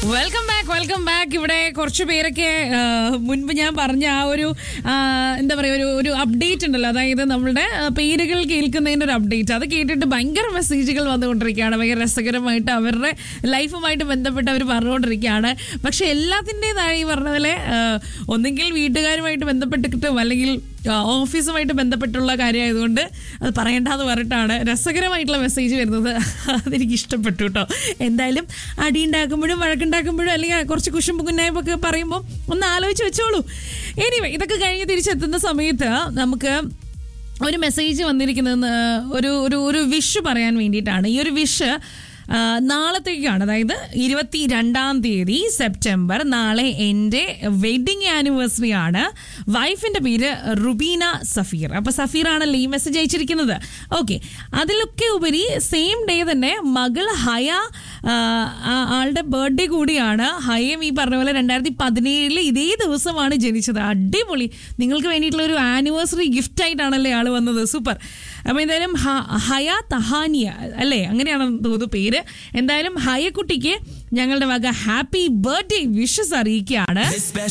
welcome back welcome back ഇവിടെ കുറച്ച് പേരൊക്കെ ആ, മുൻപ് ഞാൻ പറഞ്ഞ ആ ഒരു ആ, എന്താ പറയുക ഒരു ഒരു അപ്ഡേറ്റ് ഉണ്ടല്ലോ അതായത് നമ്മളുടെ ആ, പേരുകൾ കേൾക്കുന്നതിന്റെ ഒരു അപ്ഡേറ്റ് അത് കേട്ടിട്ട് ഭയങ്കര മെസ്സേജുകൾ വന്നുകൊണ്ടിരിക്കുകയാണ് ഭയങ്കര രസകരമായിട്ട് അവരുടെ ലൈഫുമായിട്ട് ബന്ധപ്പെട്ട് അവർ പറഞ്ഞുകൊണ്ടിരിക്കുകയാണ് പക്ഷെ എല്ലാത്തിൻ്റെതായി ഈ പറഞ്ഞ പോലെ ആ, ഒന്നെങ്കിൽ വീട്ടുകാരുമായിട്ട് ബന്ധപ്പെട്ടിട്ടും അല്ലെങ്കിൽ ആ, ഓഫീസുമായിട്ട് ബന്ധപ്പെട്ടുള്ള കാര്യമായതുകൊണ്ട് അത് പറയേണ്ടെന്ന് പറഞ്ഞിട്ടാണ് രസകരമായിട്ടുള്ള മെസ്സേജ് വരുന്നത് അതെനിക്ക് ഇഷ്ടപ്പെട്ടു കേട്ടോ എന്തായാലും അടി ഉണ്ടാക്കുമ്പോഴും വഴക്കുണ്ടാക്കുമ്പോഴും അല്ലെങ്കിൽ കുറച്ച് കുശുമ്പ് കുന്നായ്പൊക്കെ പറയുമ്പോൾ ഒന്ന് ആലോചിച്ച് വെച്ചോളൂ എനിവേ ഇതൊക്കെ കഴിഞ്ഞ് തിരിച്ചെത്തുന്ന സമയത്ത് നമുക്ക് ഒരു മെസ്സേജ് വന്നിരിക്കുന്നത് ഒരു ഒരു ഒരു വിഷ് പറയാൻ വേണ്ടിയിട്ടാണ് ഈ ഒരു വിഷ് ആ, നാളത്തേക്കാണ് അതായത് ഇരുപത്തി രണ്ടാം തീയതി സെപ്റ്റംബർ നാളെ എൻ്റെ വെഡിങ് ആനിവേഴ്സറി ആണ് വൈഫിൻ്റെ പേര് റുബീന സഫീർ അപ്പോൾ സഫീർ ആണല്ലോ ഈ മെസ്സേജ് അയച്ചിരിക്കുന്നത് ഓക്കെ അതിലൊക്കെ ഉപരി സെയിം ഡേ തന്നെ മകൾ ഹയ ആ, ആ- ആളുടെ ബർത്ത്ഡേ കൂടിയാണ് ഹയം ഈ പറഞ്ഞ പോലെ രണ്ടായിരത്തി പതിനേഴില് ഇതേ ദിവസമാണ് ജനിച്ചത് അടിപൊളി നിങ്ങൾക്ക് വേണ്ടിയിട്ടുള്ള ഒരു ആനിവേഴ്സറി ഗിഫ്റ്റ് ആയിട്ടാണല്ലേ ആള് വന്നത് സൂപ്പർ അപ്പോൾ എന്തായാലും ഹ- ഹയ തഹാനിയ അല്ലേ അങ്ങനെയാണ് തോന്നുന്നു പേര് എന്തായാലും ഹയക്കുട്ടിക്ക് ഞങ്ങളുടെ വക ഹാപ്പി ബർത്ത്ഡേ വിഷസ് അറിയിക്കുകയാണ് This special